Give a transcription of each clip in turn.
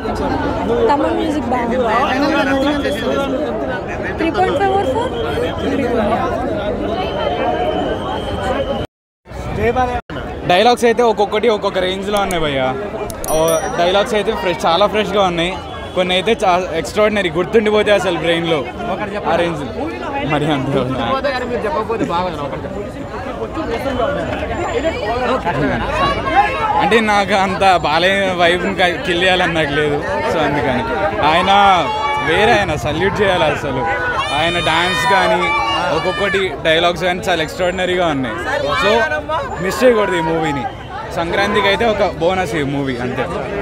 అనిపించింది తమిళ మ్యూజిక్ బాగుంది three point five or four dialogues అయితే ఒక్కొక్కటి ఒక్కొక్క రేంజ్లో ఉన్నాయి భయ్య డైలాగ్స్ అయితే ఫ్రెష్ చాలా ఫ్రెష్గా ఉన్నాయి కొన్ని అయితే చాలా ఎక్స్ట్రాడినరీ గుర్తుండిపోతే అసలు బ్రెయిన్లో ఆ రేంజ్ మరి అంత మీరు చెప్పకపోతే బాగుంది ఒకటి అంటే నాకు అంత బాలే వైబ్ని కిల్ చేయాలని నాకు లేదు సో అందుకని ఆయన వేరే ఆయన సల్యూట్ చేయాలి అసలు ఆయన డాన్స్ కానీ ఒక్కొక్కటి డైలాగ్స్ కానీ చాలా ఎక్స్ట్రాడినరీగా ఉన్నాయి సో మిస్ చేయకూడదు ఈ మూవీని సంక్రాంతికి అయితే ఒక బోనస్ ఈ మూవీ అంతే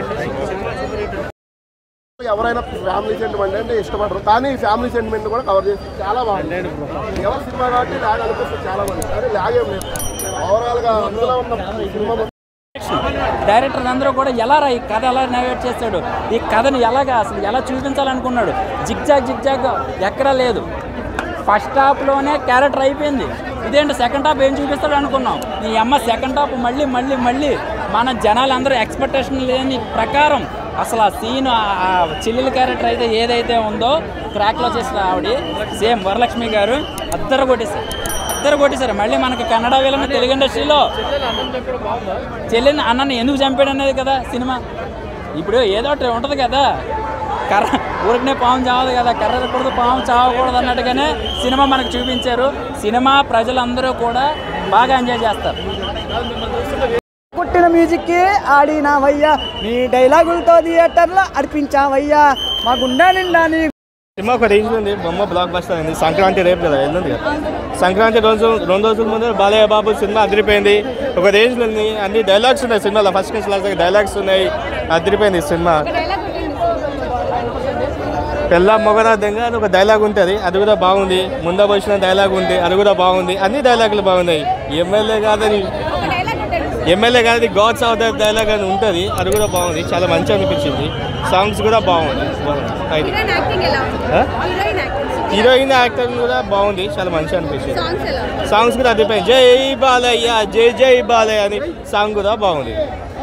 ఎవరైనా ఫ్యామిలీ సెంటిమెంట్ అంటే ఇష్టపడరు కానీ ఫ్యామిలీ సెంటిమెంట్ కూడా కవర్ చేసి చాలా బాగుంది ఎవరి సినిమా కాబట్టి ల్యాగ్ అనిపిస్తుంది చాలా మంది కానీ ల్యాగ్ ఏం లేదు ఓవరాల్ గా అందులో ఉన్న సినిమా డైరెక్టర్ అందరూ కూడా ఎలా రా ఈ కథ ఎలా నవేట్ చేస్తాడు ఈ కథని ఎలాగా అసలు ఎలా చూపించాలనుకున్నాడు జిగ్జాగ్ జిగ్జాగ్ ఎక్కడా లేదు ఫస్ట్ హాఫ్లోనే క్యారెక్టర్ అయిపోయింది ఇదేంటి సెకండ్ హాఫ్ ఏం చూపిస్తాడు అనుకున్నాం ఈ అమ్మ సెకండ్ హాఫ్ మళ్ళీ మళ్ళీ మళ్ళీ మన జనాలందరూ ఎక్స్పెక్టేషన్ లేని ప్రకారం అసలు ఆ సీన్ ఆ చెల్లెల క్యారెక్టర్ అయితే ఏదైతే ఉందో క్రాక్లో చేసిన ఆవిడ సేమ్ వరలక్ష్మి గారు అద్దరు కొట్టేశారు అద్దరు కొట్టేశారు మళ్ళీ మనకి కన్నడ వీళ్ళని తెలుగు ఇండస్ట్రీలో చెల్లిని అన్నని ఎందుకు చంపాడు అనేది కదా సినిమా ఇప్పుడు ఏదో ఒకటి ఉంటుంది కదా కర్ర ఊరికనే పాము చావదు కదా కర్ర ఎక్కకూడదు పాము చావకూడదు అన్నట్టుగానే సినిమా మనకు చూపించారు సినిమా ప్రజలందరూ కూడా బాగా ఎంజాయ్ చేస్తారు కొట్టిన మ్యూజిక్కి ఆడినావయ్యా నీ డైలాగులతో థియేటర్లో అర్పించావయ్యా మా గుండె నిండా నీ సినిమా ఒక రేంజ్ ఉంది బొమ్మ బ్లాక్ బస్టర్ అయింది సంక్రాంతి రేపు కదా వెళ్ళింది కదా సంక్రాంతి రోజు రెండు రోజుల ముందు బాలయ్య బాబు సినిమా అదిరిపోయింది ఒక రేంజ్ ఉంది అన్ని డైలాగ్స్ ఉన్నాయి సినిమాలో ఫస్ట్ నుంచి లాస్ట్ దాకా డైలాగ్స్ ఉన్నాయి అదిరిపోయింది సినిమా పెళ్ళ మొగరాధంగా అని ఒక డైలాగ్ ఉంటుంది అది కూడా బాగుంది ముంద వచ్చిన డైలాగ్ ఉంది అది కూడా బాగుంది అన్ని డైలాగులు బాగున్నాయి ఎమ్మెల్యే కాదని ఎమ్మెల్యే కాదు గాడ్స్ ఆఫ్ ద డైలాగ్ అని ఉంటుంది అది కూడా బాగుంది చాలా మంచి అనిపించింది సాంగ్స్ కూడా బాగుంది అది ఆ? హీరోయిన్ యాక్టర్ కూడా బాగుంది చాలా మంచి అనిపించింది సాంగ్స్ కూడా అదిపోయింది జై బాలయ్య జై జై బాలయ్య అని సాంగ్ కూడా బాగుంది